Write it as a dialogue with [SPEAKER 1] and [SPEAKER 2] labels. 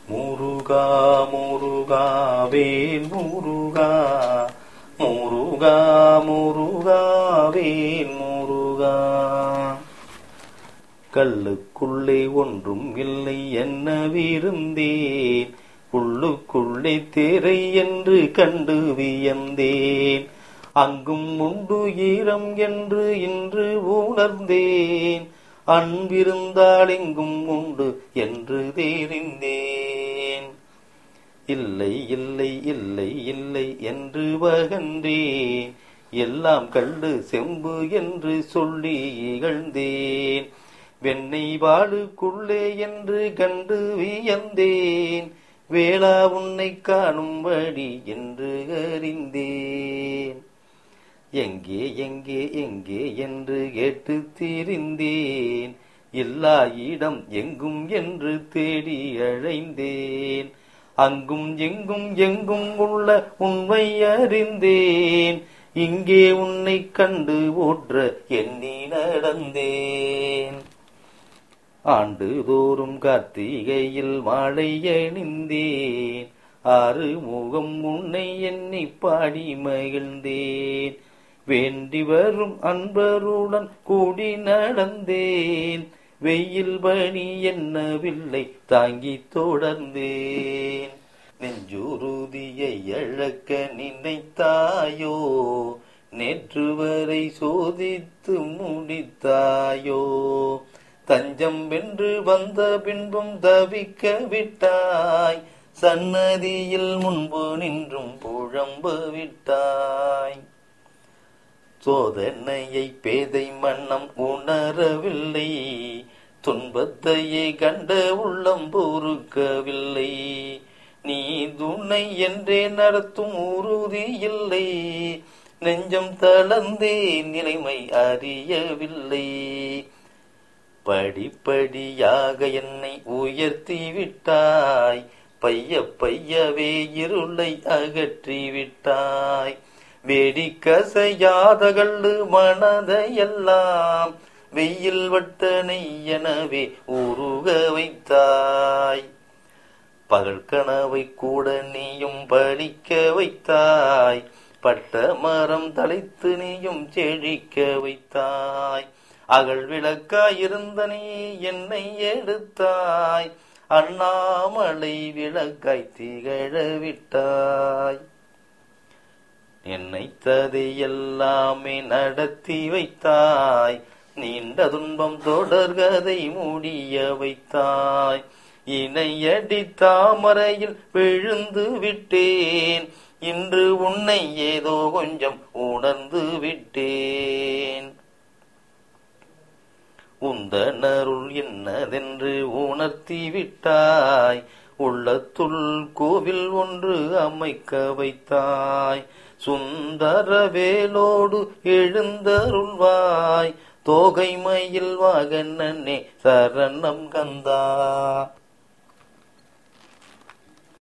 [SPEAKER 1] முருகா முருகாவேல் முருகா முருகா முருகாவேல் முருகா கல்லுக்குள்ளே ஒன்றும் இல்லை என்ன விருந்தேன் உள்ளுக்குள்ளே திரை என்று கண்டு வியந்தேன் அங்கும் உண்டு ஈரம் என்று இன்று உணர்ந்தேன் அன்பிருந்தால் எங்கும் உண்டு என்று தெரிந்தேன் இல்லை இல்லை இல்லை இல்லை என்று வகன்றேன் எல்லாம் கண்டு செம்பு என்று சொல்லி இகழ்ந்தேன் வெண்ணெய் வாழுக்குள்ளே என்று கண்டு வியந்தேன் வேளா உன்னை காணும்படி என்று அறிந்தேன் எங்கே எங்கே எங்கே என்று கேட்டு திரிந்தேன் எல்லா இடம் எங்கும் என்று தேடி அழைந்தேன் அங்கும் எங்கும் எங்கும் உள்ள உண்மை அறிந்தேன் இங்கே உன்னை கண்டு ஓற்ற எண்ணி நடந்தேன் ஆண்டுதோறும் கார்த்திகையில் மாலை அணிந்தேன் ஆறு முகம் உன்னை எண்ணி பாடி மகிழ்ந்தேன் வேண்டி வரும் அன்பருடன் கூடி நடந்தேன் வெயில் பணி என்னவில்லை தாங்கி தொடர்ந்தேன் நெஞ்சுறுதியை இழக்க நினைத்தாயோ நேற்று வரை சோதித்து முடித்தாயோ தஞ்சம் வென்று வந்த பின்பும் தவிக்க விட்டாய் சன்னதியில் முன்பு நின்றும் புழம்ப விட்டாய் சோதனையை பேதை மன்னம் உணரவில்லை துன்பத்தையே கண்ட உள்ளம் பொறுக்கவில்லை நீ துணை என்றே நடத்தும் உறுதி இல்லை நெஞ்சம் தளர்ந்தேன் நிலைமை அறியவில்லை படிப்படியாக என்னை உயர்த்தி விட்டாய் பைய பையவே இருளை அகற்றி விட்டாய் வேடிக்கசையாத கள்ளு மனதையெல்லாம் வெயில் வட்டனை எனவே உருக வைத்தாய் பகல் கனவை கூட நீயும் படிக்க வைத்தாய் பட்ட மரம் தலைத்து நீயும் செழிக்க வைத்தாய் அகல் விளக்காய் இருந்த நீ என்னை எடுத்தாய் அண்ணாமலை விளக்காய் திகழ விட்டாய் நினைத்ததை எல்லாமே நடத்தி வைத்தாய் நீண்ட துன்பம் தொடர்கதை முடிய வைத்தாய் இணையடி தாமரையில் விழுந்து விட்டேன் இன்று உன்னை ஏதோ கொஞ்சம் உணர்ந்து விட்டேன் உந்தனருள் என்னதென்று உணர்த்தி விட்டாய் உள்ளத்துள் கோவில் ஒன்று அமைக்க வைத்தாய் சுந்தர வேலோடு எழுந்தருள்வாய் தோகை மயில் வாகனே சரணம் கந்தா